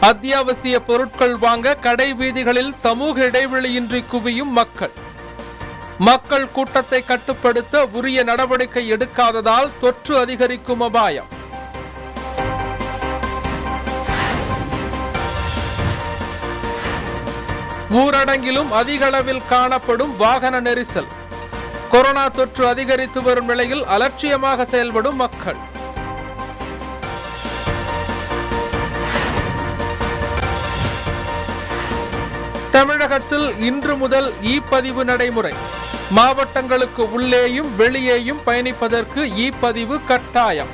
அத்தியாவசிய பொருட்கள் வாங்க கடை வீதிகளில் சமூக இடைவெளியின்றி குவியும் மக்கள் மக்கள் கூட்டத்தை கட்டுப்படுத்த உரிய நடவடிக்கை எடுக்காததால் தொற்று அதிகரிக்கும் அபாயம் ஊரடங்கிலும் அதிக அளவில் காணப்படும் வாகன நெரிசல் கொரோனா தொற்று அதிகரித்து வரும் நிலையில் அலட்சியமாக செயல்படும் மக்கள் தமிழகத்தில் இன்று முதல் இ பதிவு நடைமுறை மாவட்டங்களுக்கு உள்ளேயும் வெளியேயும் பயணிப்பதற்கு இ பதிவு கட்டாயம்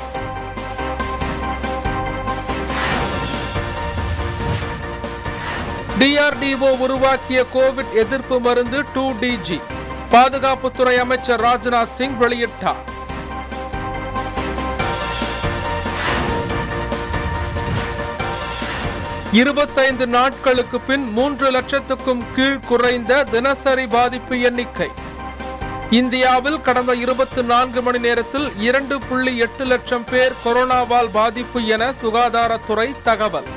டிஆர்டிஓ உருவாக்கிய கோவிட் எதிர்ப்பு மருந்து டூ டிஜி பாதுகாப்புத்துறை அமைச்சர் ராஜ்நாத் சிங் வெளியிட்டார் இருபத்தைந்து நாட்களுக்கு பின் மூன்று லட்சத்துக்கும் கீழ் குறைந்த தினசரி பாதிப்பு எண்ணிக்கை இந்தியாவில் கடந்த இருபத்தி நான்கு மணி நேரத்தில் இரண்டு புள்ளி எட்டு லட்சம் பேர் கொரோனாவால் பாதிப்பு என சுகாதாரத்துறை தகவல்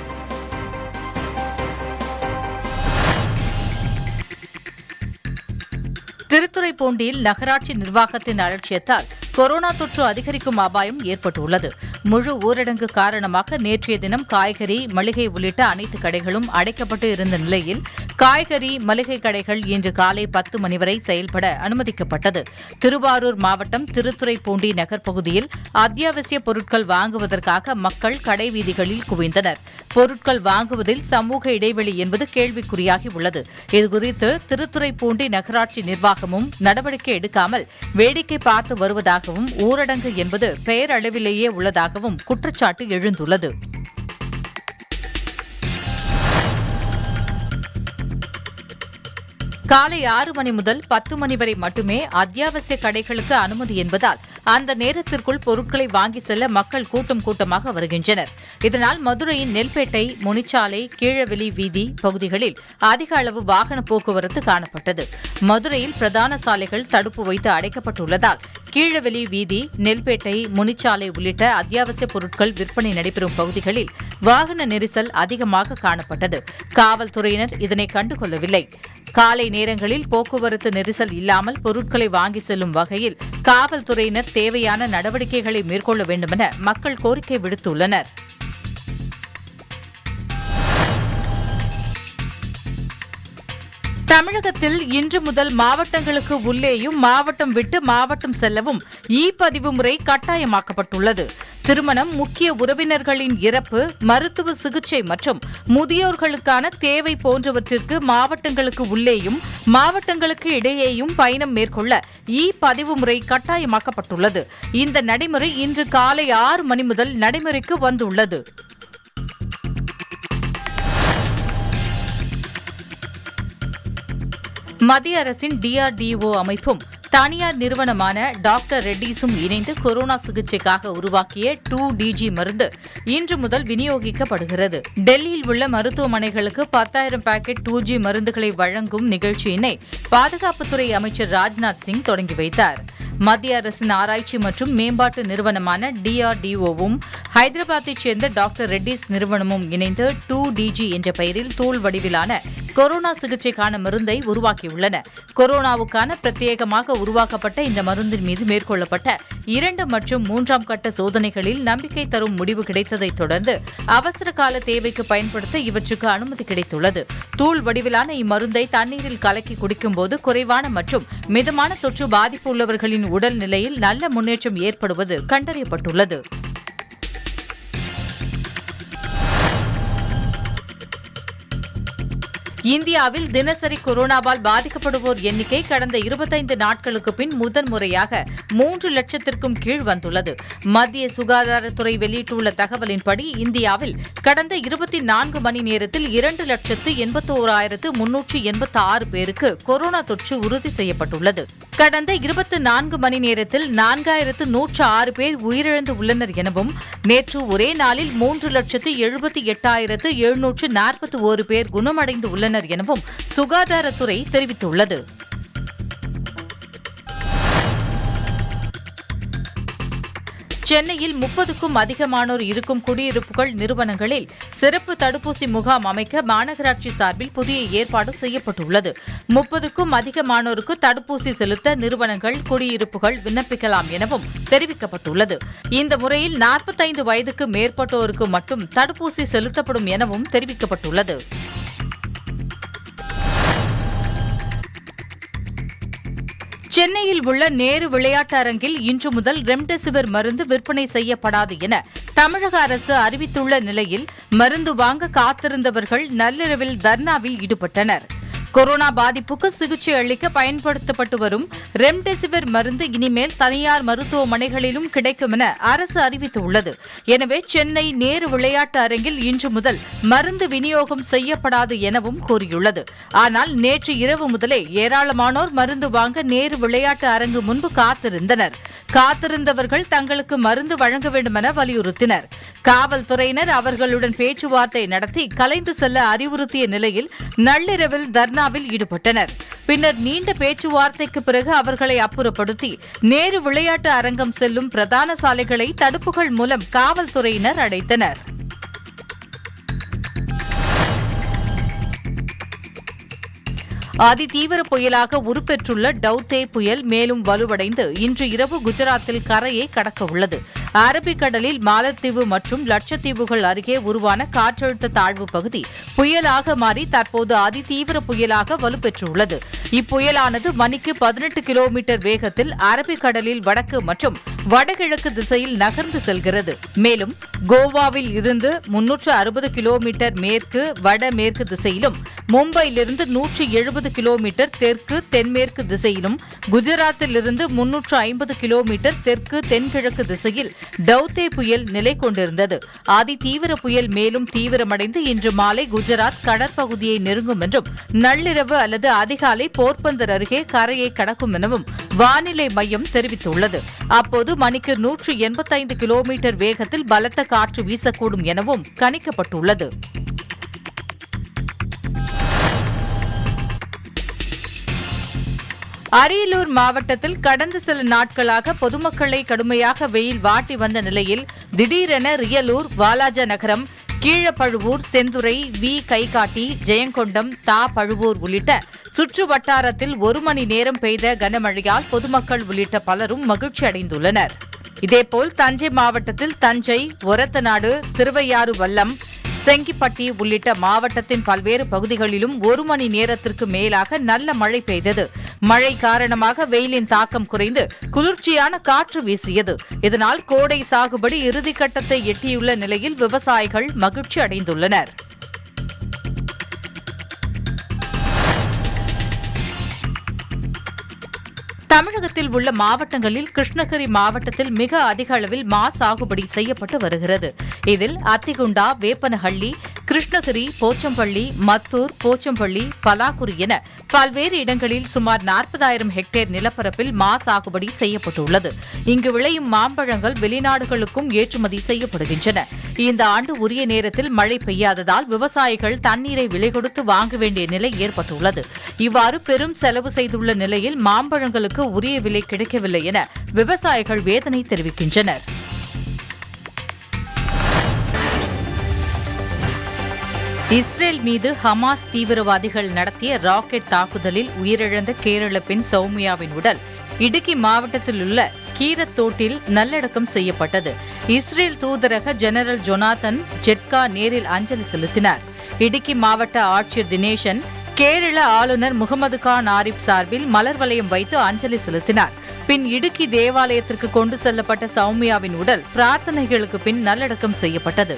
திருத்துறைப்பூண்டியில் நகராட்சி நிர்வாகத்தின் அலட்சியத்தால் கொரோனா தொற்று அதிகரிக்கும் அபாயம் ஏற்பட்டுள்ளது முழு ஊரடங்கு காரணமாக நேற்றைய தினம் காய்கறி மளிகை உள்ளிட்ட அனைத்து கடைகளும் அடைக்கப்பட்டு இருந்த நிலையில் காய்கறி மளிகை கடைகள் இன்று காலை பத்து மணி வரை செயல்பட அனுமதிக்கப்பட்டது திருவாரூர் மாவட்டம் திருத்துறைப்பூண்டி நகர் பகுதியில் அத்தியாவசிய பொருட்கள் வாங்குவதற்காக மக்கள் கடை வீதிகளில் குவிந்தனர் பொருட்கள் வாங்குவதில் சமூக இடைவெளி என்பது கேள்விக்குறியாகி உள்ளது இதுகுறித்து திருத்துறைப்பூண்டி நகராட்சி நிர்வாகமும் நடவடிக்கை எடுக்காமல் வேடிக்கை பார்த்து வருவதாகவும் ஊரடங்கு என்பது பெயரளவிலேயே உள்ளதாகவும் குற்றச்சாட்டு எழுந்துள்ளது காலை ஆறு மணி முதல் பத்து மணி வரை மட்டுமே அத்தியாவசிய கடைகளுக்கு அனுமதி என்பதால் அந்த நேரத்திற்குள் பொருட்களை வாங்கி செல்ல மக்கள் கூட்டம் கூட்டமாக வருகின்றனர் இதனால் மதுரையின் நெல்பேட்டை முனிச்சாலை கீழவெளி வீதி பகுதிகளில் அதிக அளவு வாகன போக்குவரத்து காணப்பட்டது மதுரையில் பிரதான சாலைகள் தடுப்பு வைத்து அடைக்கப்பட்டுள்ளதால் கீழவெளி வீதி நெல்பேட்டை முனிச்சாலை உள்ளிட்ட அத்தியாவசிய பொருட்கள் விற்பனை நடைபெறும் பகுதிகளில் வாகன நெரிசல் அதிகமாக காணப்பட்டது காவல்துறையினர் இதனை கண்டுகொள்ளவில்லை காலை நேரங்களில் போக்குவரத்து நெரிசல் இல்லாமல் பொருட்களை வாங்கி செல்லும் வகையில் காவல்துறையினர் தேவையான நடவடிக்கைகளை மேற்கொள்ள வேண்டுமென மக்கள் கோரிக்கை விடுத்துள்ளனர் தமிழகத்தில் இன்று முதல் மாவட்டங்களுக்கு உள்ளேயும் மாவட்டம் விட்டு மாவட்டம் செல்லவும் இ பதிவு முறை கட்டாயமாக்கப்பட்டுள்ளது திருமணம் முக்கிய உறவினர்களின் இறப்பு மருத்துவ சிகிச்சை மற்றும் முதியோர்களுக்கான தேவை போன்றவற்றிற்கு மாவட்டங்களுக்கு உள்ளேயும் மாவட்டங்களுக்கு இடையேயும் பயணம் மேற்கொள்ள இ பதிவு முறை கட்டாயமாக்கப்பட்டுள்ளது இந்த நடைமுறை இன்று காலை ஆறு மணி முதல் நடைமுறைக்கு வந்துள்ளது மத்திய அரசின் டிஆர்டிஓ அமைப்பும் தனியார் நிறுவனமான டாக்டர் ரெட்டிஸும் இணைந்து கொரோனா சிகிச்சைக்காக உருவாக்கிய டூ டிஜி மருந்து இன்று முதல் விநியோகிக்கப்படுகிறது டெல்லியில் உள்ள மருத்துவமனைகளுக்கு பத்தாயிரம் பாக்கெட் டூ ஜி மருந்துகளை வழங்கும் நிகழ்ச்சியினை பாதுகாப்புத்துறை அமைச்சர் ராஜ்நாத் சிங் தொடங்கி வைத்தார் மத்திய அரசின் ஆராய்ச்சி மற்றும் மேம்பாட்டு நிறுவனமான டிஆர்டிஓவும் ஹைதராபாத்தைச் சேர்ந்த டாக்டர் ரெட்டிஸ் நிறுவனமும் இணைந்து டூ டிஜி என்ற பெயரில் தூள் வடிவிலான கொரோனா சிகிச்சைக்கான மருந்தை உருவாக்கியுள்ளன கொரோனாவுக்கான பிரத்யேகமாக உருவாக்கப்பட்ட இந்த மருந்தின் மீது மேற்கொள்ளப்பட்ட இரண்டு மற்றும் மூன்றாம் கட்ட சோதனைகளில் நம்பிக்கை தரும் முடிவு கிடைத்ததைத் தொடர்ந்து அவசர கால தேவைக்கு பயன்படுத்த இவற்றுக்கு அனுமதி கிடைத்துள்ளது தூள் வடிவிலான இம்மருந்தை தண்ணீரில் கலக்கி குடிக்கும்போது குறைவான மற்றும் மிதமான தொற்று பாதிப்பு உள்ளவர்களின் உடல் நிலையில் நல்ல முன்னேற்றம் ஏற்படுவது கண்டறியப்பட்டுள்ளது இந்தியாவில் தினசரி கொரோனாவால் பாதிக்கப்படுவோர் எண்ணிக்கை கடந்த இருபத்தைந்து நாட்களுக்கு பின் முதன்முறையாக மூன்று லட்சத்திற்கும் கீழ் வந்துள்ளது மத்திய சுகாதாரத்துறை வெளியிட்டுள்ள தகவலின்படி இந்தியாவில் கடந்த இருபத்தி நான்கு மணி நேரத்தில் இரண்டு லட்சத்து எண்பத்தோராயிரத்து முன்னூற்று எண்பத்தி ஆறு பேருக்கு கொரோனா தொற்று உறுதி செய்யப்பட்டுள்ளது கடந்த இருபத்தி நான்கு மணி நேரத்தில் நான்காயிரத்து நூற்று ஆறு பேர் உயிரிழந்து உள்ளனர் எனவும் நேற்று ஒரே நாளில் மூன்று லட்சத்து எழுபத்தி எட்டாயிரத்து எழுநூற்று நாற்பத்தி ஓரு பேர் குணமடைந்து உள்ளனர் எனவும் சுகாதாரத்துறை தெரிவித்துள்ளது சென்னையில் முப்பதுக்கும் அதிகமானோர் இருக்கும் குடியிருப்புகள் நிறுவனங்களில் சிறப்பு தடுப்பூசி முகாம் அமைக்க மாநகராட்சி சார்பில் புதிய ஏற்பாடு செய்யப்பட்டுள்ளது முப்பதுக்கும் அதிகமானோருக்கு தடுப்பூசி செலுத்த நிறுவனங்கள் குடியிருப்புகள் விண்ணப்பிக்கலாம் எனவும் தெரிவிக்கப்பட்டுள்ளது இந்த முறையில் நாற்பத்தைந்து வயதுக்கு மேற்பட்டோருக்கு மட்டும் தடுப்பூசி செலுத்தப்படும் எனவும் தெரிவிக்கப்பட்டுள்ளது சென்னையில் உள்ள நேரு விளையாட்டு அரங்கில் இன்று முதல் ரெம்டெசிவிர் மருந்து விற்பனை செய்யப்படாது என தமிழக அரசு அறிவித்துள்ள நிலையில் மருந்து வாங்க காத்திருந்தவர்கள் நள்ளிரவில் தர்ணாவில் ஈடுபட்டனர் கொரோனா பாதிப்புக்கு சிகிச்சை அளிக்க பயன்படுத்தப்பட்டு வரும் ரெம்டெசிவிர் மருந்து இனிமேல் தனியார் மருத்துவமனைகளிலும் கிடைக்கும் என அரசு அறிவித்துள்ளது எனவே சென்னை நேரு விளையாட்டு அரங்கில் இன்று முதல் மருந்து விநியோகம் செய்யப்படாது எனவும் கூறியுள்ளது ஆனால் நேற்று இரவு முதலே ஏராளமானோர் மருந்து வாங்க நேரு விளையாட்டு அரங்கு முன்பு காத்திருந்தனர் காத்திருந்தவர்கள் தங்களுக்கு மருந்து வழங்க வேண்டும் என வலியுறுத்தினர் காவல்துறையினர் அவர்களுடன் பேச்சுவார்த்தை நடத்தி கலைந்து செல்ல அறிவுறுத்திய நிலையில் நள்ளிரவில் தர்ணாவில் ஈடுபட்டனர் பின்னர் நீண்ட பேச்சுவார்த்தைக்கு பிறகு அவர்களை அப்புறப்படுத்தி நேரு விளையாட்டு அரங்கம் செல்லும் பிரதான சாலைகளை தடுப்புகள் மூலம் காவல்துறையினர் அடைத்தனர் அதிதீவிர புயலாக உருப்பெற்றுள்ள டவுதே புயல் மேலும் வலுவடைந்து இன்று இரவு குஜராத்தில் கரையை கடக்க உள்ளது அரபிக்கடலில் மாலத்தீவு மற்றும் லட்சத்தீவுகள் அருகே உருவான காற்றழுத்த தாழ்வு பகுதி புயலாக மாறி தற்போது அதிதீவிர புயலாக வலுப்பெற்றுள்ளது இப்புயலானது மணிக்கு பதினெட்டு கிலோமீட்டர் வேகத்தில் அரபிக்கடலில் வடக்கு மற்றும் வடகிழக்கு திசையில் நகர்ந்து செல்கிறது மேலும் கோவாவில் இருந்து முன்னூற்று அறுபது கிலோமீட்டர் மேற்கு வடமேற்கு திசையிலும் மும்பையிலிருந்து நூற்றி எழுபது கிலோமீட்டர் தெற்கு தென்மேற்கு திசையிலும் குஜராத்தில் இருந்து முன்னூற்று ஐம்பது கிலோமீட்டர் தெற்கு தென்கிழக்கு திசையில் டவுதே புயல் நிலை கொண்டிருந்தது அதி தீவிர புயல் மேலும் தீவிரமடைந்து இன்று மாலை குஜராத் கடற்பகுதியை நெருங்கும் என்றும் நள்ளிரவு அல்லது அதிகாலை போர்பந்தர் அருகே கரையை கடக்கும் எனவும் வானிலை மையம் தெரிவித்துள்ளது அப்போது மணிக்கு நூற்று எண்பத்தைந்து கிலோமீட்டர் வேகத்தில் பலத்த காற்று வீசக்கூடும் எனவும் கணிக்கப்பட்டுள்ளது அரியலூர் மாவட்டத்தில் கடந்த சில நாட்களாக பொதுமக்களை கடுமையாக வெயில் வாட்டி வந்த நிலையில் திடீரென ரியலூர் வாலாஜா நகரம் கீழப்பழுவூர் செந்துறை வி கைகாட்டி ஜெயங்கொண்டம் தா பழுவூர் உள்ளிட்ட சுற்று வட்டாரத்தில் ஒரு மணி நேரம் பெய்த கனமழையால் பொதுமக்கள் உள்ளிட்ட பலரும் மகிழ்ச்சி அடைந்துள்ளனர் இதேபோல் தஞ்சை மாவட்டத்தில் தஞ்சை ஒரத்தநாடு திருவையாறு வல்லம் செங்கிப்பட்டி உள்ளிட்ட மாவட்டத்தின் பல்வேறு பகுதிகளிலும் ஒரு மணி நேரத்திற்கு மேலாக நல்ல மழை பெய்தது மழை காரணமாக வெயிலின் தாக்கம் குறைந்து குளிர்ச்சியான காற்று வீசியது இதனால் கோடை சாகுபடி இறுதிக்கட்டத்தை எட்டியுள்ள நிலையில் விவசாயிகள் மகிழ்ச்சி அடைந்துள்ளனர் தமிழகத்தில் உள்ள மாவட்டங்களில் கிருஷ்ணகிரி மாவட்டத்தில் மிக அதிக அளவில் மா சாகுபடி செய்யப்பட்டு வருகிறது இதில் அத்திகுண்டா வேப்பனஹள்ளி கிருஷ்ணகிரி போச்சம்பள்ளி மத்தூர் போச்சம்பள்ளி பலாக்குரி என பல்வேறு இடங்களில் சுமார் நாற்பதாயிரம் ஹெக்டேர் நிலப்பரப்பில் மா சாகுபடி செய்யப்பட்டுள்ளது இங்கு விளையும் மாம்பழங்கள் வெளிநாடுகளுக்கும் ஏற்றுமதி செய்யப்படுகின்றன இந்த ஆண்டு உரிய நேரத்தில் மழை பெய்யாததால் விவசாயிகள் தண்ணீரை விலை கொடுத்து வாங்க வேண்டிய நிலை ஏற்பட்டுள்ளது இவ்வாறு பெரும் செலவு செய்துள்ள நிலையில் மாம்பழங்களுக்கு உரிய விலை கிடைக்கவில்லை என விவசாயிகள் வேதனை தெரிவிக்கின்றனர் இஸ்ரேல் மீது ஹமாஸ் தீவிரவாதிகள் நடத்திய ராக்கெட் தாக்குதலில் உயிரிழந்த கேரள பெண் சௌமியாவின் உடல் இடுக்கி மாவட்டத்தில் உள்ள கீரத்தோட்டில் நல்லடக்கம் செய்யப்பட்டது இஸ்ரேல் தூதரக ஜெனரல் ஜொனாதன் ஜெட்கா நேரில் அஞ்சலி செலுத்தினார் இடுக்கி மாவட்ட ஆட்சியர் தினேஷன் கேரள ஆளுநர் முகமது கான் ஆரிப் சார்பில் மலர் வளையம் வைத்து அஞ்சலி செலுத்தினார் பின் இடுக்கி தேவாலயத்திற்கு கொண்டு செல்லப்பட்ட சௌமியாவின் உடல் பிரார்த்தனைகளுக்கு பின் நல்லடக்கம் செய்யப்பட்டது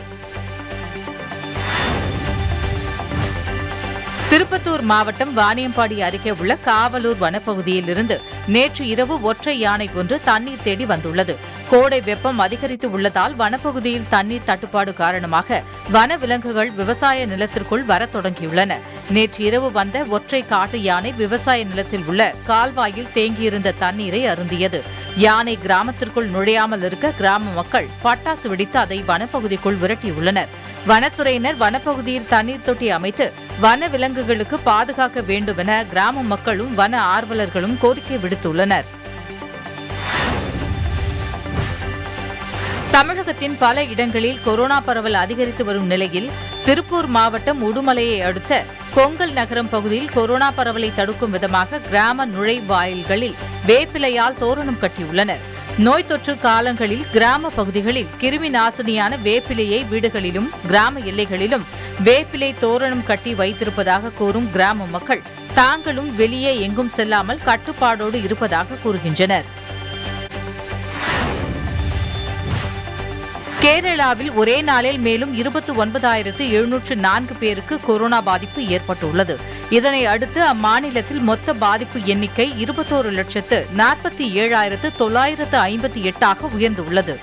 திருப்பத்தூர் மாவட்டம் வாணியம்பாடி அருகே உள்ள காவலூர் வனப்பகுதியில் இருந்து நேற்று இரவு ஒற்றை யானை ஒன்று தண்ணீர் தேடி வந்துள்ளது கோடை வெப்பம் அதிகரித்து உள்ளதால் வனப்பகுதியில் தண்ணீர் தட்டுப்பாடு காரணமாக வன விலங்குகள் விவசாய நிலத்திற்குள் வரத் தொடங்கியுள்ளன நேற்று இரவு வந்த ஒற்றை காட்டு யானை விவசாய நிலத்தில் உள்ள கால்வாயில் தேங்கியிருந்த தண்ணீரை அருந்தியது யானை கிராமத்திற்குள் நுழையாமல் இருக்க கிராம மக்கள் பட்டாசு வெடித்து அதை வனப்பகுதிக்குள் விரட்டியுள்ளனர் வனத்துறையினர் வனப்பகுதியில் தண்ணீர் தொட்டி அமைத்து வன விலங்குகளுக்கு பாதுகாக்க வேண்டும் என கிராம மக்களும் வன ஆர்வலர்களும் கோரிக்கை விடுத்துள்ளனர் தமிழகத்தின் பல இடங்களில் கொரோனா பரவல் அதிகரித்து வரும் நிலையில் திருப்பூர் மாவட்டம் உடுமலையை அடுத்த கொங்கல் நகரம் பகுதியில் கொரோனா பரவலை தடுக்கும் விதமாக கிராம நுழைவாயில்களில் வேப்பிலையால் தோரணம் கட்டியுள்ளனர் நோய் தொற்று காலங்களில் கிராம பகுதிகளில் கிருமி நாசினியான வேப்பிலையை வீடுகளிலும் கிராம எல்லைகளிலும் வேப்பிலை தோரணம் கட்டி வைத்திருப்பதாக கூறும் கிராம மக்கள் தாங்களும் வெளியே எங்கும் செல்லாமல் கட்டுப்பாடோடு இருப்பதாக கூறுகின்றனர் கேரளாவில் ஒரே நாளில் மேலும் இருபத்தி ஒன்பதாயிரத்து எழுநூற்று நான்கு பேருக்கு கொரோனா பாதிப்பு ஏற்பட்டுள்ளது இதனை அடுத்து அம்மாநிலத்தில் மொத்த பாதிப்பு எண்ணிக்கை இருபத்தோரு லட்சத்து நாற்பத்தி ஏழாயிரத்து தொள்ளாயிரத்து ஐம்பத்தி எட்டாக உயர்ந்துள்ளது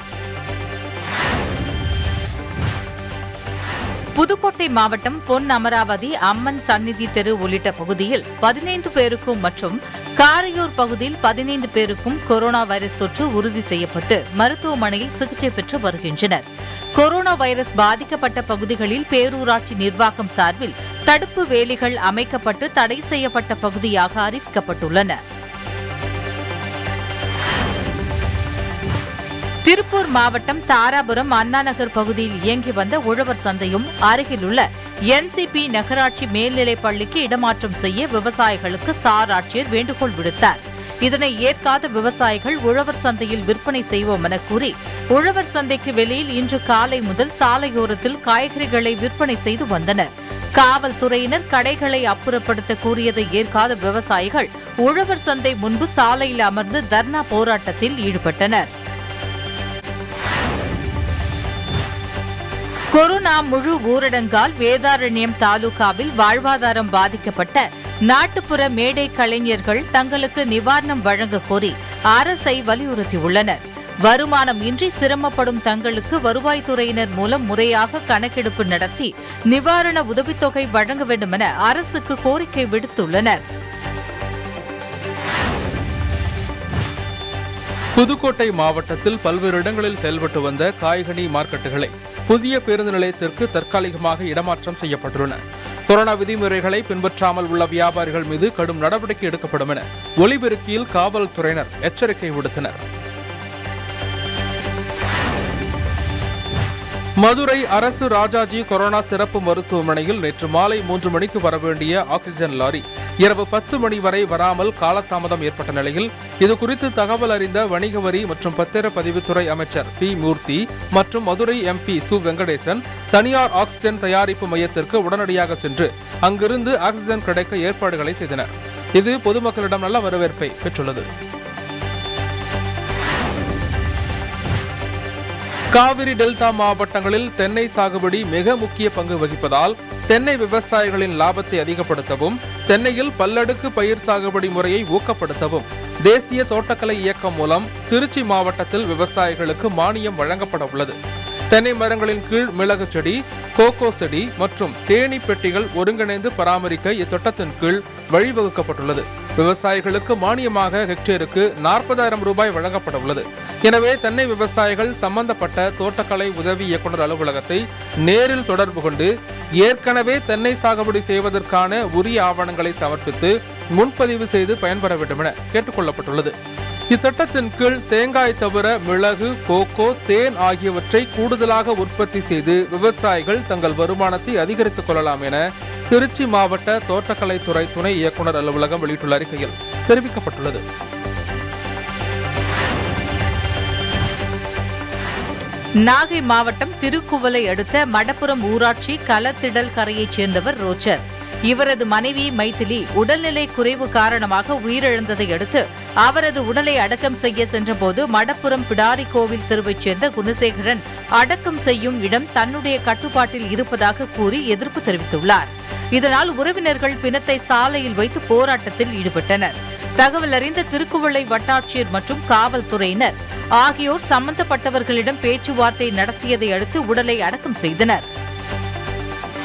புதுக்கோட்டை மாவட்டம் பொன் அமராவதி அம்மன் சந்நிதி தெரு உள்ளிட்ட பகுதியில் பதினைந்து பேருக்கும் மற்றும் காரையூர் பகுதியில் பதினைந்து பேருக்கும் கொரோனா வைரஸ் தொற்று உறுதி செய்யப்பட்டு மருத்துவமனையில் சிகிச்சை பெற்று வருகின்றனர் கொரோனா வைரஸ் பாதிக்கப்பட்ட பகுதிகளில் பேரூராட்சி நிர்வாகம் சார்பில் தடுப்பு வேலிகள் அமைக்கப்பட்டு தடை செய்யப்பட்ட பகுதியாக அறிவிக்கப்பட்டுள்ளன திருப்பூர் மாவட்டம் தாராபுரம் அண்ணாநகர் பகுதியில் இயங்கி வந்த உழவர் சந்தையும் அருகிலுள்ள என்சிபி நகராட்சி மேல்நிலைப் பள்ளிக்கு இடமாற்றம் செய்ய விவசாயிகளுக்கு சார் ஆட்சியர் வேண்டுகோள் விடுத்தார் இதனை ஏற்காத விவசாயிகள் உழவர் சந்தையில் விற்பனை செய்வோம் என கூறி உழவர் சந்தைக்கு வெளியில் இன்று காலை முதல் சாலையோரத்தில் காய்கறிகளை விற்பனை செய்து வந்தனர் காவல்துறையினர் கடைகளை அப்புறப்படுத்த கூறியதை ஏற்காத விவசாயிகள் உழவர் சந்தை முன்பு சாலையில் அமர்ந்து தர்ணா போராட்டத்தில் ஈடுபட்டனர் கொரோனா முழு ஊரடங்கால் வேதாரண்யம் தாலுகாவில் வாழ்வாதாரம் பாதிக்கப்பட்ட நாட்டுப்புற மேடை கலைஞர்கள் தங்களுக்கு நிவாரணம் வழங்க கோரி அரசை வலியுறுத்தியுள்ளனர் வருமானம் இன்றி சிரமப்படும் தங்களுக்கு வருவாய்த்துறையினர் மூலம் முறையாக கணக்கெடுப்பு நடத்தி நிவாரண உதவித்தொகை வழங்க வேண்டும் என அரசுக்கு கோரிக்கை விடுத்துள்ளனர் புதுக்கோட்டை மாவட்டத்தில் பல்வேறு இடங்களில் செயல்பட்டு வந்த காய்கனி மார்க்கெட்டுகளை புதிய பேருந்து நிலையத்திற்கு தற்காலிகமாக இடமாற்றம் செய்யப்பட்டுள்ளன கொரோனா விதிமுறைகளை பின்பற்றாமல் உள்ள வியாபாரிகள் மீது கடும் நடவடிக்கை எடுக்கப்படும் என ஒலிபெருக்கியில் காவல்துறையினர் எச்சரிக்கை விடுத்தனர் மதுரை அரசு ராஜாஜி கொரோனா சிறப்பு மருத்துவமனையில் நேற்று மாலை மூன்று மணிக்கு வரவேண்டிய ஆக்சிஜன் லாரி இரவு பத்து மணி வரை வராமல் காலதாமதம் ஏற்பட்ட நிலையில் இது குறித்து தகவல் அறிந்த வணிக வரி மற்றும் பத்திரப்பதிவுத்துறை அமைச்சர் பி மூர்த்தி மற்றும் மதுரை எம்பி சு வெங்கடேசன் தனியார் ஆக்சிஜன் தயாரிப்பு மையத்திற்கு உடனடியாக சென்று அங்கிருந்து ஆக்சிஜன் கிடைக்க ஏற்பாடுகளை செய்தனர் இது பொதுமக்களிடம் நல்ல வரவேற்பை பெற்றுள்ளது காவிரி டெல்டா மாவட்டங்களில் தென்னை சாகுபடி மிக முக்கிய பங்கு வகிப்பதால் தென்னை விவசாயிகளின் லாபத்தை அதிகப்படுத்தவும் தென்னையில் பல்லடுக்கு பயிர் சாகுபடி முறையை ஊக்கப்படுத்தவும் தேசிய தோட்டக்கலை இயக்கம் மூலம் திருச்சி மாவட்டத்தில் விவசாயிகளுக்கு மானியம் வழங்கப்பட உள்ளது தென்னை மரங்களின் கீழ் மிளகு செடி கோகோ செடி மற்றும் தேனீ பெட்டிகள் ஒருங்கிணைந்து பராமரிக்க இத்திட்டத்தின் கீழ் வழிவகுக்கப்பட்டுள்ளது விவசாயிகளுக்கு மானியமாக ஹெக்டேருக்கு நாற்பதாயிரம் ரூபாய் வழங்கப்பட உள்ளது எனவே தென்னை விவசாயிகள் சம்பந்தப்பட்ட தோட்டக்கலை உதவி இயக்குநர் அலுவலகத்தை நேரில் தொடர்பு கொண்டு ஏற்கனவே தென்னை சாகுபடி செய்வதற்கான உரிய ஆவணங்களை சமர்ப்பித்து முன்பதிவு செய்து பயன்பெற வேண்டும் என கேட்டுக்கொள்ளப்பட்டுள்ளது இத்திட்டத்தின் கீழ் தேங்காய் தவிர மிளகு கோகோ தேன் ஆகியவற்றை கூடுதலாக உற்பத்தி செய்து விவசாயிகள் தங்கள் வருமானத்தை அதிகரித்துக் கொள்ளலாம் என திருச்சி மாவட்ட தோட்டக்கலைத்துறை துணை இயக்குநர் அலுவலகம் வெளியிட்டுள்ள அறிக்கையில் தெரிவிக்கப்பட்டுள்ளது நாகை மாவட்டம் திருக்குவலை அடுத்த மடப்புரம் ஊராட்சி களத்திடல் கரையைச் சேர்ந்தவர் ரோச்சர் இவரது மனைவி மைதிலி உடல்நிலை குறைவு காரணமாக உயிரிழந்ததை அடுத்து அவரது உடலை அடக்கம் செய்ய சென்றபோது மடப்புரம் பிடாரி கோவில் தெருவைச் சேர்ந்த குணசேகரன் அடக்கம் செய்யும் இடம் தன்னுடைய கட்டுப்பாட்டில் இருப்பதாக கூறி எதிர்ப்பு தெரிவித்துள்ளார் இதனால் உறவினர்கள் பிணத்தை சாலையில் வைத்து போராட்டத்தில் ஈடுபட்டனர் தகவல் அறிந்த திருக்குவளை வட்டாட்சியர் மற்றும் காவல்துறையினர் ஆகியோர் சம்பந்தப்பட்டவர்களிடம் பேச்சுவார்த்தை நடத்தியதை அடுத்து உடலை அடக்கம் செய்தனர்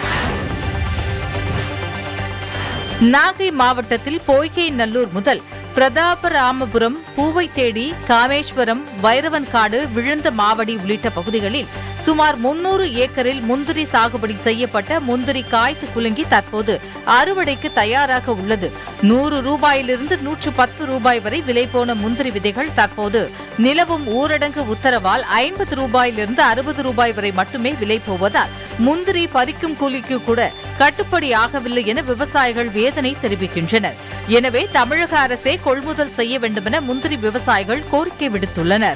நாகை மாவட்டத்தில் பொய்கை நல்லூர் முதல் பிரதாபராமபுரம் பூவை தேடி காமேஸ்வரம் வைரவன்காடு விழுந்த மாவடி உள்ளிட்ட பகுதிகளில் சுமார் முன்னூறு ஏக்கரில் முந்திரி சாகுபடி செய்யப்பட்ட முந்திரி காய்த்து குலுங்கி தற்போது அறுவடைக்கு தயாராக உள்ளது நூறு ரூபாயிலிருந்து நூற்று பத்து ரூபாய் வரை விலை போன முந்திரி விதைகள் தற்போது நிலவும் ஊரடங்கு உத்தரவால் ஐம்பது ரூபாயிலிருந்து அறுபது ரூபாய் வரை மட்டுமே விலை போவதால் முந்திரி பறிக்கும் கூலிக்கு கூட கட்டுப்படி ஆகவில்லை என விவசாயிகள் வேதனை தெரிவிக்கின்றனர் எனவே தமிழக அரசே கொள்முதல் செய்ய வேண்டுமென முந்திரி விவசாயிகள் கோரிக்கை விடுத்துள்ளனர்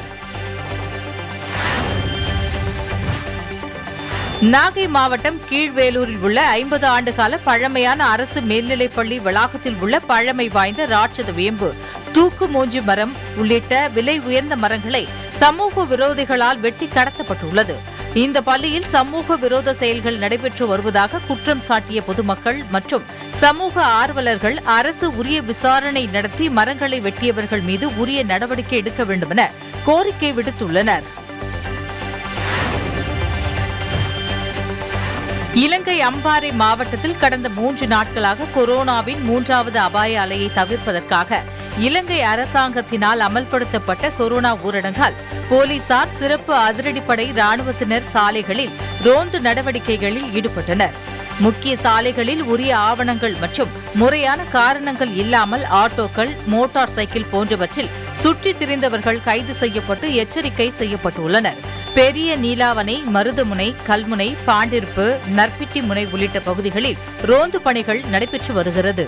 நாகை மாவட்டம் கீழ்வேலூரில் உள்ள ஐம்பது ஆண்டுகால பழமையான அரசு மேல்நிலைப்பள்ளி வளாகத்தில் உள்ள பழமை வாய்ந்த ராட்சத வேம்பு தூக்கு மூஞ்சி மரம் உள்ளிட்ட விலை உயர்ந்த மரங்களை சமூக விரோதிகளால் வெட்டி கடத்தப்பட்டுள்ளது இந்த பள்ளியில் சமூக விரோத செயல்கள் நடைபெற்று வருவதாக குற்றம் சாட்டிய பொதுமக்கள் மற்றும் சமூக ஆர்வலர்கள் அரசு உரிய விசாரணை நடத்தி மரங்களை வெட்டியவர்கள் மீது உரிய நடவடிக்கை எடுக்க வேண்டுமென கோரிக்கை விடுத்துள்ளனர் இலங்கை அம்பாறை மாவட்டத்தில் கடந்த மூன்று நாட்களாக கொரோனாவின் மூன்றாவது அபாய அலையை தவிர்ப்பதற்காக இலங்கை அரசாங்கத்தினால் அமல்படுத்தப்பட்ட கொரோனா ஊரடங்கால் போலீசார் சிறப்பு அதிரடிப்படை ராணுவத்தினர் சாலைகளில் ரோந்து நடவடிக்கைகளில் ஈடுபட்டனர் முக்கிய சாலைகளில் உரிய ஆவணங்கள் மற்றும் முறையான காரணங்கள் இல்லாமல் ஆட்டோக்கள் மோட்டார் சைக்கிள் போன்றவற்றில் சுற்றித் திரிந்தவர்கள் கைது செய்யப்பட்டு எச்சரிக்கை செய்யப்பட்டுள்ளனர் பெரிய நீலாவணை மருதமுனை கல்முனை பாண்டிருப்பு நற்பிட்டி முனை உள்ளிட்ட பகுதிகளில் ரோந்து பணிகள் நடைபெற்று வருகிறது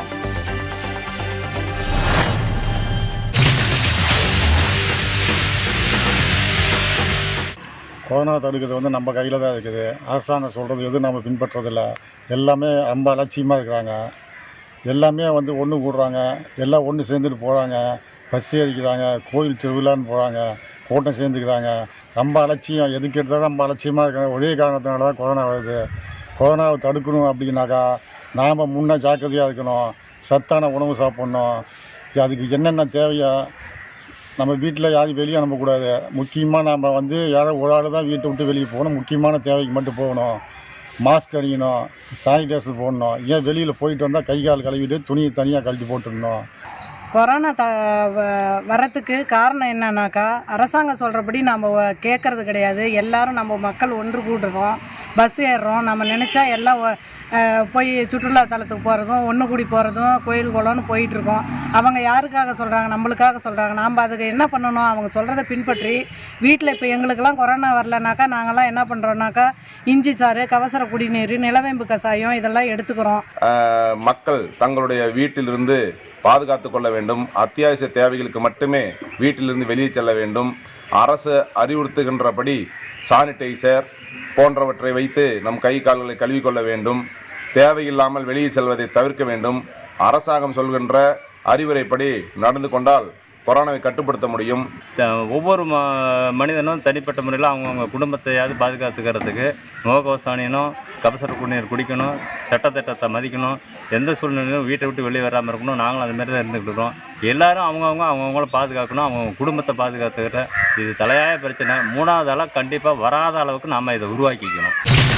கொரோனா தடுக்கிறது வந்து நம்ம கையில் தான் இருக்குது அரசாங்கம் சொல்கிறது எதுவும் நம்ம பின்பற்றதில்ல எல்லாமே ரொம்ப அலட்சியமாக இருக்கிறாங்க எல்லாமே வந்து ஒன்று கூடுறாங்க எல்லாம் ஒன்று சேர்ந்துட்டு போகிறாங்க பஸ் ஏறிக்கிறாங்க கோயில் திருவிழான்னு போகிறாங்க கூட்டம் சேர்ந்துக்கிறாங்க ரொம்ப அலட்சியம் எதுக்கு எடுத்தாலும் ரொம்ப அலட்சியமாக இருக்கிற ஒரே காரணத்தினால தான் கொரோனா வருது கொரோனாவை தடுக்கணும் அப்படின்னாக்கா நாம் முன்னே ஜாக்கிரதையாக இருக்கணும் சத்தான உணவு சாப்பிட்ணும் அதுக்கு என்னென்ன தேவையோ நம்ம வீட்டில் யாரையும் வெளியே அனுப்பக்கூடாது முக்கியமாக நம்ம வந்து யாரோ ஒரு ஆள் தான் வீட்டை விட்டு வெளியே போகணும் முக்கியமான தேவைக்கு மட்டும் போகணும் மாஸ்க் அணியணும் சானிடைசர் போடணும் ஏன் வெளியில் போயிட்டு வந்தால் கை கால் கழுவிட்டு துணியை தனியாக கழட்டி போட்டுடணும் கொரோனா த வ- வரத்துக்கு காரணம் என்னன்னாக்கா அரசாங்கம் சொல்கிறபடி நம்ம வ- கேட்கறது கிடையாது எல்லாரும் நம்ம மக்கள் ஒன்று கூடுறோம் பஸ் ஏறுறோம் நம்ம நினச்சா எல்லாம் ஒ- அஹ் போய் சுற்றுலா தலத்துக்கு போகிறதும் ஒன்று கூடி போகிறதும் கோயில் குளம்னு போயிட்டுருக்கோம் அவங்க யாருக்காக சொல்கிறாங்க நம்மளுக்காக சொல்கிறாங்க நாம் அதுக்கு என்ன பண்ணணும் அவங்க சொல்கிறத பின்பற்றி வீட்டில் இப்போ எங்களுக்கெல்லாம் கொரோனா வரலனாக்கா நாங்கள்லாம் என்ன பண்ணுறோன்னாக்கா இஞ்சி சாறு கவசர குடிநீர் நிலவேம்பு கஷாயம் இதெல்லாம் எடுத்துக்கிறோம் ஆஹ் மக்கள் தங்களுடைய வீட்டிலிருந்து பாதுகாத்து கொள்ள வேண்டும் அத்தியாவசிய தேவைகளுக்கு மட்டுமே வீட்டிலிருந்து வெளியே செல்ல வேண்டும் அரசு அறிவுறுத்துகின்றபடி சானிடைசர் போன்றவற்றை வைத்து நம் கை கால்களை கழுவிக்கொள்ள வேண்டும் தேவையில்லாமல் வெளியே செல்வதை தவிர்க்க வேண்டும் அரசாங்கம் சொல்கின்ற அறிவுரைப்படி நடந்து கொண்டால் கொரோனாவை கட்டுப்படுத்த முடியும் த- ஒவ்வொரு ம மனிதனும் தனிப்பட்ட முறையில் அவங்கவுங்க குடும்பத்தையாவது பாதுகாத்துக்கிறதுக்கு முகக்கவசம் அணியணும் கபசர குடிநீர் குடிக்கணும் சட்டத்திட்டத்தை மதிக்கணும் எந்த சூழ்நிலையிலும் வீட்டை விட்டு வெளியே வராமல் இருக்கணும் நாங்களும் அது மாதிரி தான் இருந்துக்கிட்டு இருக்கோம் எல்லாரும் அவங்கவுங்க அவங்கவுங்கள பாதுகாக்கணும் அவங்க குடும்பத்தை பாதுகாத்துக்கிட்ட இது தலையாய பிரச்சனை மூணாவது ஆளாக கண்டிப்பாக வராத அளவுக்கு நாம் இதை உருவாக்கிக்கணும்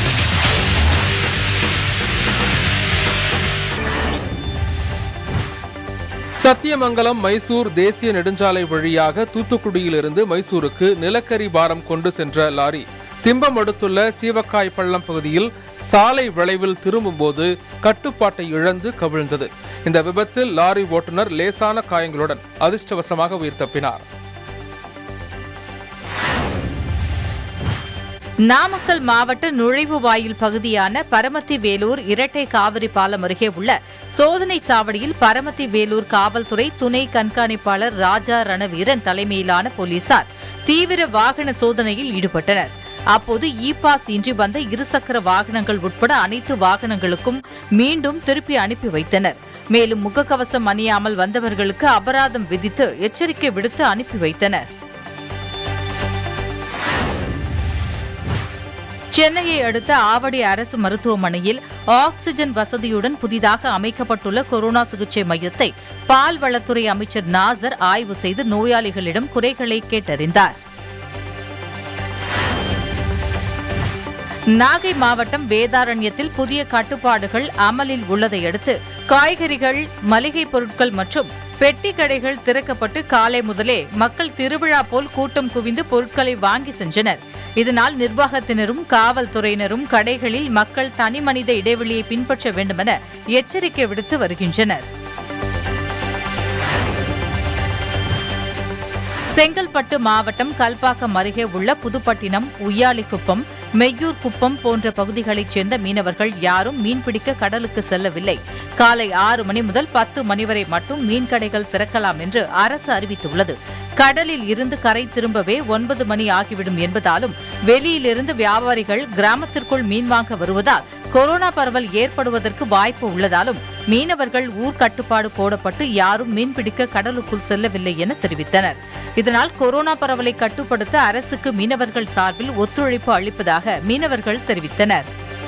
சத்தியமங்கலம் மைசூர் தேசிய நெடுஞ்சாலை வழியாக தூத்துக்குடியிலிருந்து மைசூருக்கு நிலக்கரி பாரம் கொண்டு சென்ற லாரி திம்பம் அடுத்துள்ள சீவக்காய் பள்ளம் பகுதியில் சாலை விளைவில் திரும்பும்போது கட்டுப்பாட்டை இழந்து கவிழ்ந்தது இந்த விபத்தில் லாரி ஓட்டுநர் லேசான காயங்களுடன் அதிர்ஷ்டவசமாக உயிர் தப்பினார் நாமக்கல் மாவட்ட நுழைவு வாயில் பகுதியான பரமத்தி வேலூர் இரட்டை காவிரி பாலம் அருகே உள்ள சோதனை சாவடியில் பரமத்தி வேலூர் காவல்துறை துணை கண்காணிப்பாளர் ராஜா ரணவீரன் தலைமையிலான போலீசார் தீவிர வாகன சோதனையில் ஈடுபட்டனர் அப்போது இ பாஸ் இன்றி வந்த இருசக்கர வாகனங்கள் உட்பட அனைத்து வாகனங்களுக்கும் மீண்டும் திருப்பி அனுப்பி வைத்தனர் மேலும் முகக்கவசம் அணியாமல் வந்தவர்களுக்கு அபராதம் விதித்து எச்சரிக்கை விடுத்து அனுப்பி வைத்தனர் சென்னையை அடுத்த ஆவடி அரசு மருத்துவமனையில் ஆக்ஸிஜன் வசதியுடன் புதிதாக அமைக்கப்பட்டுள்ள கொரோனா சிகிச்சை மையத்தை பால்வளத்துறை அமைச்சர் நாசர் ஆய்வு செய்து நோயாளிகளிடம் குறைகளை கேட்டறிந்தார் நாகை மாவட்டம் வேதாரண்யத்தில் புதிய கட்டுப்பாடுகள் அமலில் உள்ளதை அடுத்து காய்கறிகள் மளிகை பொருட்கள் மற்றும் பெட்டி கடைகள் திறக்கப்பட்டு காலை முதலே மக்கள் திருவிழா போல் கூட்டம் குவிந்து பொருட்களை வாங்கி சென்றனர் இதனால் நிர்வாகத்தினரும் காவல்துறையினரும் கடைகளில் மக்கள் தனிமனித இடைவெளியை பின்பற்ற வேண்டுமென எச்சரிக்கை விடுத்து வருகின்றனர் செங்கல்பட்டு மாவட்டம் கல்பாக்கம் அருகே உள்ள புதுப்பட்டினம் உய்யாலிக்குப்பம் மெய்யூர் குப்பம் போன்ற பகுதிகளைச் சேர்ந்த மீனவர்கள் யாரும் மீன்பிடிக்க கடலுக்கு செல்லவில்லை காலை ஆறு மணி முதல் பத்து மணி வரை மட்டும் மீன் கடைகள் திறக்கலாம் என்று அரசு அறிவித்துள்ளது கடலில் இருந்து கரை திரும்பவே ஒன்பது மணி ஆகிவிடும் என்பதாலும் வெளியிலிருந்து வியாபாரிகள் கிராமத்திற்குள் மீன் வாங்க வருவதால் கொரோனா பரவல் ஏற்படுவதற்கு வாய்ப்பு உள்ளதாலும் மீனவர்கள் ஊர் கட்டுப்பாடு போடப்பட்டு யாரும் மீன்பிடிக்க கடலுக்குள் செல்லவில்லை என தெரிவித்தனர் இதனால் கொரோனா பரவலை கட்டுப்படுத்த அரசுக்கு மீனவர்கள் சார்பில் ஒத்துழைப்பு அளிப்பதாக மீனவர்கள் தெரிவித்தனர்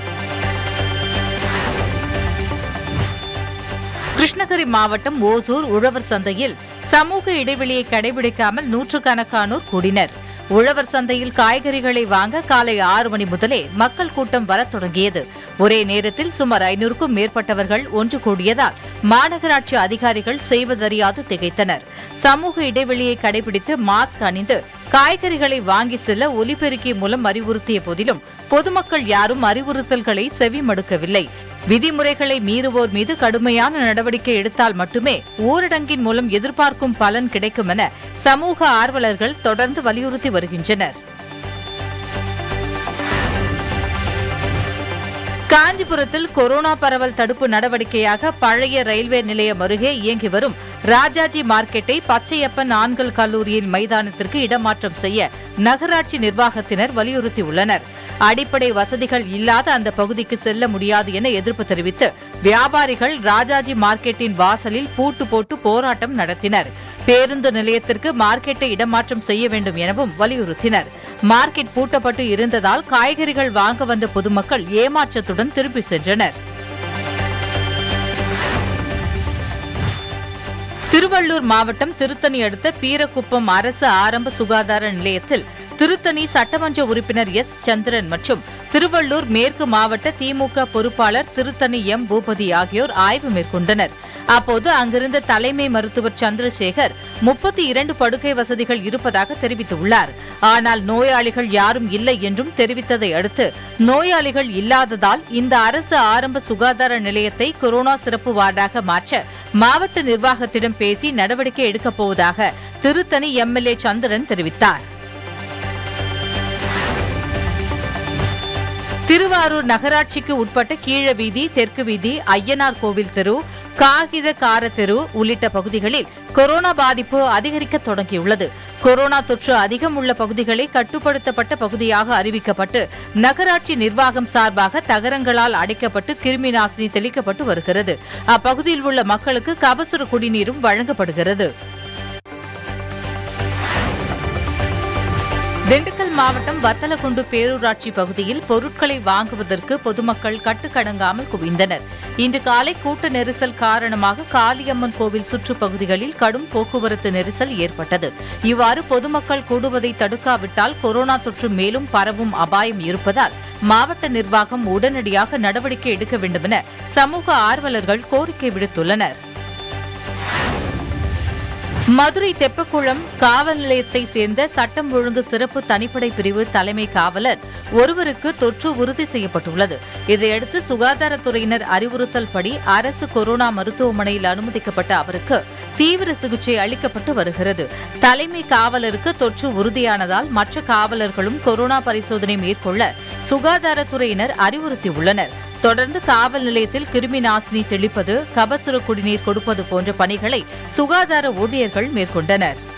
கிருஷ்ணகிரி மாவட்டம் ஓசூர் உழவர் சந்தையில் சமூக இடைவெளியை கடைபிடிக்காமல் நூற்றுக்கணக்கானோர் கூடினர் உழவர் சந்தையில் காய்கறிகளை வாங்க காலை ஆறு மணி முதலே மக்கள் கூட்டம் வரத் தொடங்கியது ஒரே நேரத்தில் சுமார் ஐநூறுக்கும் மேற்பட்டவர்கள் ஒன்று கூடியதால் மாநகராட்சி அதிகாரிகள் செய்வதறியாது திகைத்தனர் சமூக இடைவெளியை கடைபிடித்து மாஸ்க் அணிந்து காய்கறிகளை வாங்கி செல்ல ஒலிபெருக்கி மூலம் அறிவுறுத்திய போதிலும் பொதுமக்கள் யாரும் அறிவுறுத்தல்களை செவிமடுக்கவில்லை விதிமுறைகளை மீறுவோர் மீது கடுமையான நடவடிக்கை எடுத்தால் மட்டுமே ஊரடங்கின் மூலம் எதிர்பார்க்கும் பலன் கிடைக்கும் என சமூக ஆர்வலர்கள் தொடர்ந்து வலியுறுத்தி வருகின்றனர் காஞ்சிபுரத்தில் கொரோனா பரவல் தடுப்பு நடவடிக்கையாக பழைய ரயில்வே நிலையம் அருகே இயங்கி வரும் ராஜாஜி மார்க்கெட்டை பச்சையப்பன் ஆண்கள் கல்லூரியின் மைதானத்திற்கு இடமாற்றம் செய்ய நகராட்சி நிர்வாகத்தினர் வலியுறுத்தியுள்ளனர் அடிப்படை வசதிகள் இல்லாத அந்த பகுதிக்கு செல்ல முடியாது என எதிர்ப்பு தெரிவித்து வியாபாரிகள் ராஜாஜி மார்க்கெட்டின் வாசலில் பூட்டு போட்டு போராட்டம் நடத்தினர் பேருந்து நிலையத்திற்கு மார்க்கெட்டை இடமாற்றம் செய்ய வேண்டும் எனவும் வலியுறுத்தினர் மார்க்கெட் பூட்டப்பட்டு இருந்ததால் காய்கறிகள் வாங்க வந்த பொதுமக்கள் ஏமாற்றத்துடன் திரும்பி சென்றனர் திருவள்ளூர் மாவட்டம் திருத்தணி அடுத்த பீரக்குப்பம் அரசு ஆரம்ப சுகாதார நிலையத்தில் திருத்தணி சட்டமன்ற உறுப்பினர் எஸ் சந்திரன் மற்றும் திருவள்ளூர் மேற்கு மாவட்ட திமுக பொறுப்பாளர் திருத்தணி எம் பூபதி ஆகியோர் ஆய்வு மேற்கொண்டனர் அப்போது அங்கிருந்த தலைமை மருத்துவர் சந்திரசேகர் முப்பத்தி இரண்டு படுக்கை வசதிகள் இருப்பதாக தெரிவித்துள்ளார் ஆனால் நோயாளிகள் யாரும் இல்லை என்றும் தெரிவித்ததை அடுத்து நோயாளிகள் இல்லாததால் இந்த அரசு ஆரம்ப சுகாதார நிலையத்தை கொரோனா சிறப்பு வார்டாக மாற்ற மாவட்ட நிர்வாகத்திடம் பேசி நடவடிக்கை எடுக்கப் போவதாக திருத்தணி எம்எல்ஏ சந்திரன் தெரிவித்தார் திருவாரூர் நகராட்சிக்கு உட்பட்ட கீழ வீதி தெற்கு வீதி ஐயனார் கோவில் தெரு காகித கார தெரு உள்ளிட்ட பகுதிகளில் கொரோனா பாதிப்பு அதிகரிக்க தொடங்கியுள்ளது கொரோனா தொற்று அதிகம் உள்ள பகுதிகளை கட்டுப்படுத்தப்பட்ட பகுதியாக அறிவிக்கப்பட்டு நகராட்சி நிர்வாகம் சார்பாக தகரங்களால் அடைக்கப்பட்டு கிருமி நாசினி தெளிக்கப்பட்டு வருகிறது அப்பகுதியில் உள்ள மக்களுக்கு கபசுர குடிநீரும் வழங்கப்படுகிறது திண்டுக்கல் மாவட்டம் வத்தலகுண்டு பேரூராட்சி பகுதியில் பொருட்களை வாங்குவதற்கு பொதுமக்கள் கட்டுக்கடங்காமல் குவிந்தனர் இன்று காலை கூட்ட நெரிசல் காரணமாக காளியம்மன் கோவில் சுற்றுப்பகுதிகளில் கடும் போக்குவரத்து நெரிசல் ஏற்பட்டது இவ்வாறு பொதுமக்கள் கூடுவதை தடுக்காவிட்டால் கொரோனா தொற்று மேலும் பரவும் அபாயம் இருப்பதால் மாவட்ட நிர்வாகம் உடனடியாக நடவடிக்கை எடுக்க வேண்டுமென சமூக ஆர்வலர்கள் கோரிக்கை விடுத்துள்ளனர் மதுரை தெப்பக்குளம் காவல் நிலையத்தை சேர்ந்த சட்டம் ஒழுங்கு சிறப்பு தனிப்படை பிரிவு தலைமை காவலர் ஒருவருக்கு தொற்று உறுதி செய்யப்பட்டுள்ளது இதையடுத்து சுகாதாரத்துறையினர் அறிவுறுத்தல் படி அரசு கொரோனா மருத்துவமனையில் அனுமதிக்கப்பட்ட அவருக்கு தீவிர சிகிச்சை அளிக்கப்பட்டு வருகிறது தலைமை காவலருக்கு தொற்று உறுதியானதால் மற்ற காவலர்களும் கொரோனா பரிசோதனை மேற்கொள்ள சுகாதாரத்துறையினர் அறிவுறுத்தியுள்ளனர் தொடர்ந்து காவல் நிலையத்தில் கிருமி நாசினி தெளிப்பது கபசுர குடிநீர் கொடுப்பது போன்ற பணிகளை சுகாதார ஊழியர்கள் மேற்கொண்டனர்